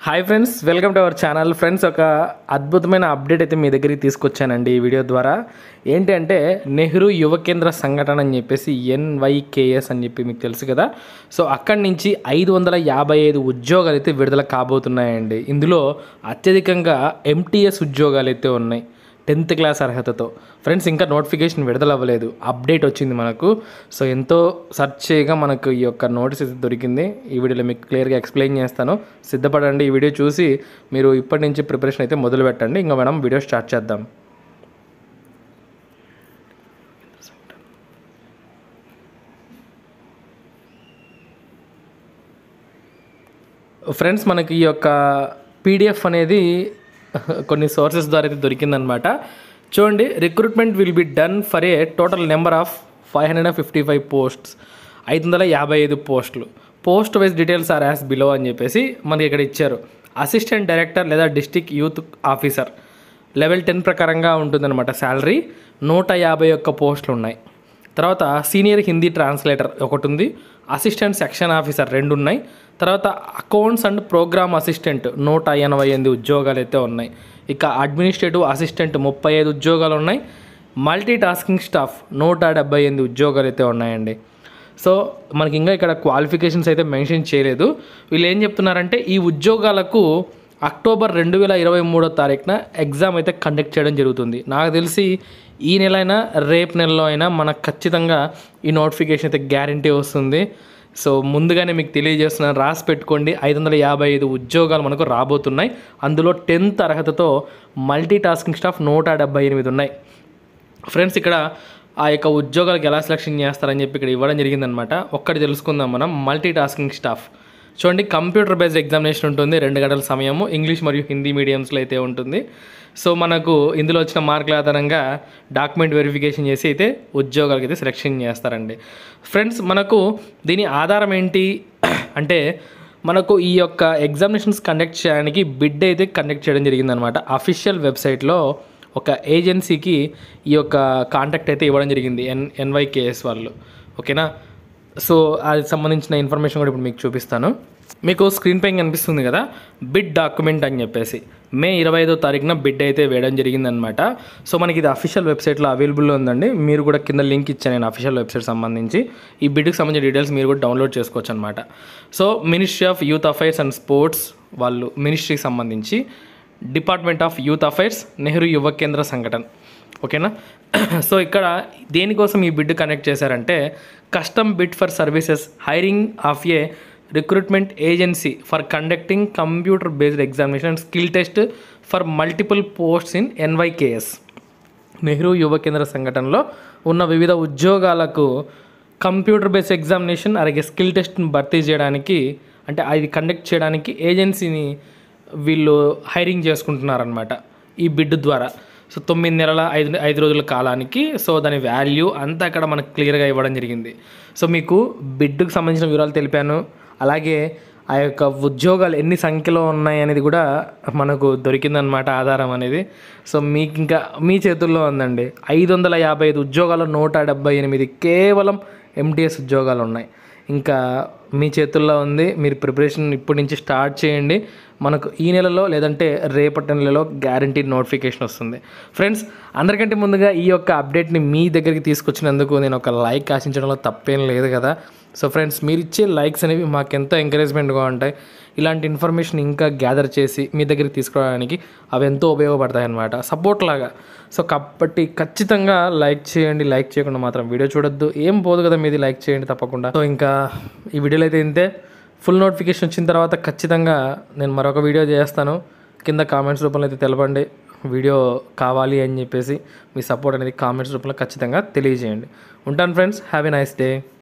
hi friends welcome to our channel friends ఒక అద్భుతమైన update అయితే మీ దగ్గరికి తీసుకొచ్చానండి ఈ వీడియో ద్వారా ఏంటి అంటే నెహ్రూ యువ కేంద్ర సంఘటన అని చెప్పేసి ఎన్వైకేఎస్ అని చెప్పి మీకు తెలుసు కదా సో అక్కడి నుంచి ఐదు వందల యాభై ఐదు ఉద్యోగాలు అయితే విడుదల కాబోతున్నాయండి ఇందులో అత్యధికంగా ఎంటీఎస్ ఉద్యోగాలు అయితే ఉన్నాయి టెన్త్ క్లాస్ అర్హతతో ఫ్రెండ్స్ ఇంకా నోటిఫికేషన్ విడుదల అవ్వలేదు అప్డేట్ వచ్చింది మనకు సో ఎంతో సెర్చ్ చేయగా మనకు ఈ యొక్క నోటీస్ అయితే దొరికింది ఈ వీడియోలో మీకు క్లియర్గా ఎక్స్ప్లెయిన్ చేస్తాను సిద్ధపడండి ఈ వీడియో చూసి మీరు ఇప్పటి నుంచి ప్రిపరేషన్ అయితే మొదలు పెట్టండి ఇంకా మనం వీడియో స్టార్ట్ చేద్దాం ఫ్రెండ్స్ మనకి ఈ యొక్క పీడిఎఫ్ అనేది కొన్ని సోర్సెస్ ద్వారా అయితే దొరికిందనమాట చూడండి recruitment will be done for a total number of five hundred and fifty five posts ఐదు వందల యాభై ఐదు పోస్టులు post wise details are as below అని చెప్పేసి మనకి ఇక్కడ ఇచ్చారు అసిస్టెంట్ డైరెక్టర్ లేదా district youth officer level ten ప్రకారంగా ఉంటుందన్నమాట శాలరీ నూట యాభై ఒక్క పోస్టులు ఉన్నాయి తర్వాత సీనియర్ హిందీ ట్రాన్స్లేటర్ ఒకటి ఉంది అసిస్టెంట్ సెక్షన్ ఆఫీసర్ రెండు ఉన్నాయి తర్వాత అకౌంట్స్ అండ్ ప్రోగ్రామ్ అసిస్టెంట్ నూట ఎనభై ఎనిమిది ఉద్యోగాలు అయితే ఉన్నాయి ఇక అడ్మినిస్ట్రేటివ్ అసిస్టెంట్ ముప్పై ఐదు ఉద్యోగాలు ఉన్నాయి మల్టీ టాస్కింగ్ స్టాఫ్ నూట డెబ్బై ఎనిమిది ఉద్యోగాలు అయితే ఉన్నాయండి సో మనకి ఇంకా ఇక్కడ క్వాలిఫికేషన్స్ అయితే మెన్షన్ చేయలేదు వీళ్ళు ఏం చెప్తున్నారంటే ఈ ఉద్యోగాలకు అక్టోబర్ రెండు వేల ఇరవై మూడో తారీఖున ఎగ్జామ్ అయితే కండక్ట్ చేయడం జరుగుతుంది నాకు తెలిసి ఈ నెల అయినా రేపు నెలలో అయినా మనకు ఖచ్చితంగా ఈ నోటిఫికేషన్ అయితే గ్యారంటీ వస్తుంది సో ముందుగానే మీకు తెలియజేస్తున్నాను రాసి పెట్టుకోండి ఐదు వందల యాభై ఐదు ఉద్యోగాలు మనకు రాబోతున్నాయి అందులో టెన్త్ అర్హతతో మల్టీ టాస్కింగ్ స్టాఫ్ నూట డెబ్బై ఎనిమిది ఉన్నాయి ఫ్రెండ్స్ ఇక్కడ ఆ యొక్క ఉద్యోగాలకు ఎలా సెలక్షన్ చేస్తారని చెప్పి ఇక్కడ ఇవ్వడం జరిగిందనమాట ఒక్కటి తెలుసుకుందాం మనం మల్టీ టాస్కింగ్ స్టాఫ్ చూడండి కంప్యూటర్ బేస్డ్ ఎగ్జామినేషన్ ఉంటుంది రెండు గంటల సమయము ఇంగ్లీష్ మరియు హిందీ మీడియంస్లో అయితే ఉంటుంది సో మనకు ఇందులో వచ్చిన మార్కుల ఆధారంగా డాక్యుమెంట్ వెరిఫికేషన్ చేసి అయితే ఉద్యోగాలకు అయితే సెలెక్షన్ చేస్తారండి ఫ్రెండ్స్ మనకు దీని ఆధారం ఏంటి అంటే మనకు ఈ యొక్క ఎగ్జామినేషన్స్ కండక్ట్ చేయడానికి బిడ్ అయితే కండక్ట్ చేయడం జరిగిందనమాట అఫీషియల్ వెబ్సైట్లో ఒక ఏజెన్సీకి ఈ యొక్క కాంటాక్ట్ అయితే ఇవ్వడం జరిగింది ఎన్ ఎన్వైకేఎస్ వాళ్ళు ఓకేనా సో అది సంబంధించిన ఇన్ఫర్మేషన్ కూడా ఇప్పుడు మీకు చూపిస్తాను మీకు స్క్రీన్ పైన కనిపిస్తుంది కదా బిడ్ డాక్యుమెంట్ అని చెప్పేసి మే ఇరవై ఐదో తారీఖున బిడ్ అయితే వేయడం జరిగిందనమాట సో మనకి ఇది అఫీషియల్ వెబ్సైట్లో అవైలబుల్లో ఉందండి మీరు కూడా కింద లింక్ ఇచ్చాను నేను అఫీషియల్ వెబ్సైట్ సంబంధించి ఈ బిడ్కి సంబంధించిన డీటెయిల్స్ మీరు కూడా డౌన్లోడ్ చేసుకోవచ్చు అనమాట so ministry of youth affairs and sports వాళ్ళు మినిస్ట్రీకి సంబంధించి department of youth affairs Nehru Yuva Kendra Sangathan ఓకేనా సో ఇక్కడ దేనికోసం ఈ బిడ్ కనెక్ట్ చేశారంటే custom bid for services hiring of a recruitment agency for conducting computer based examination and skill test for multiple posts in NYKS Nehru Yuva Kendra సంఘటనలో ఉన్న వివిధ ఉద్యోగాలకు కంప్యూటర్ బేస్డ్ ఎగ్జామినేషన్ అలాగే స్కిల్ టెస్ట్ని భర్తీ చేయడానికి అంటే అది కండక్ట్ చేయడానికి ఏజెన్సీని వీళ్ళు హైరింగ్ చేసుకుంటున్నారనమాట ఈ బిడ్ ద్వారా సో తొమ్మిది నెలల ఐదు ఐదు రోజుల కాలానికి సో దాని వాల్యూ అంతా అక్కడ మనకు క్లియర్గా ఇవ్వడం జరిగింది సో మీకు బిడ్కి సంబంధించిన వివరాలు తెలిపాను అలాగే ఆ యొక్క ఉద్యోగాలు ఎన్ని సంఖ్యలో ఉన్నాయి అనేది కూడా మనకు దొరికిందనమాట ఆధారం అనేది సో మీకు ఇంకా మీ చేతుల్లో ఉందండి ఐదు వందల యాభై ఐదు ఉద్యోగాలు నూట డెబ్బై ఎనిమిది కేవలం ఎంటీఎస్ ఉద్యోగాలు ఉన్నాయి ఇంకా మీ చేతుల్లో ఉంది మీరు ప్రిపరేషన్ ఇప్పటి నుంచి స్టార్ట్ చేయండి మనకు ఈ నెలలో లేదంటే రేపటి నెలలో గ్యారంటీ నోటిఫికేషన్ వస్తుంది ఫ్రెండ్స్ అందరికంటే ముందుగా ఈ యొక్క అప్డేట్ని మీ దగ్గరికి తీసుకొచ్చినందుకు నేను ఒక లైక్ ఆశించడంలో తప్పేం లేదు కదా సో ఫ్రెండ్స్ మీరు ఇచ్చే లైక్స్ అనేవి మాకు ఎంతో ఎంకరేజ్మెంట్గా ఉంటాయి ఇలాంటి ఇన్ఫర్మేషన్ ఇంకా గ్యాదర్ చేసి మీ దగ్గరికి తీసుకురావడానికి అవి ఎంతో ఉపయోగపడతాయి అన్నమాట సపోర్ట్ లాగా సో కాబట్టి ఖచ్చితంగా లైక్ చేయండి లైక్ చేయకుండా మాత్రం వీడియో చూడొద్దు ఏం పోదు కదా మీది లైక్ చేయండి తప్పకుండా సో ఇంకా ఈ వీడియోలో అయితే ఇంతే ఫుల్ నోటిఫికేషన్ వచ్చిన తర్వాత ఖచ్చితంగా నేను మరొక వీడియో చేస్తాను కింద కామెంట్స్ రూపంలో అయితే తెలపండి వీడియో కావాలి అని చెప్పేసి మీ సపోర్ట్ అనేది కామెంట్స్ రూపంలో ఖచ్చితంగా తెలియజేయండి ఉంటాను friends have a nice day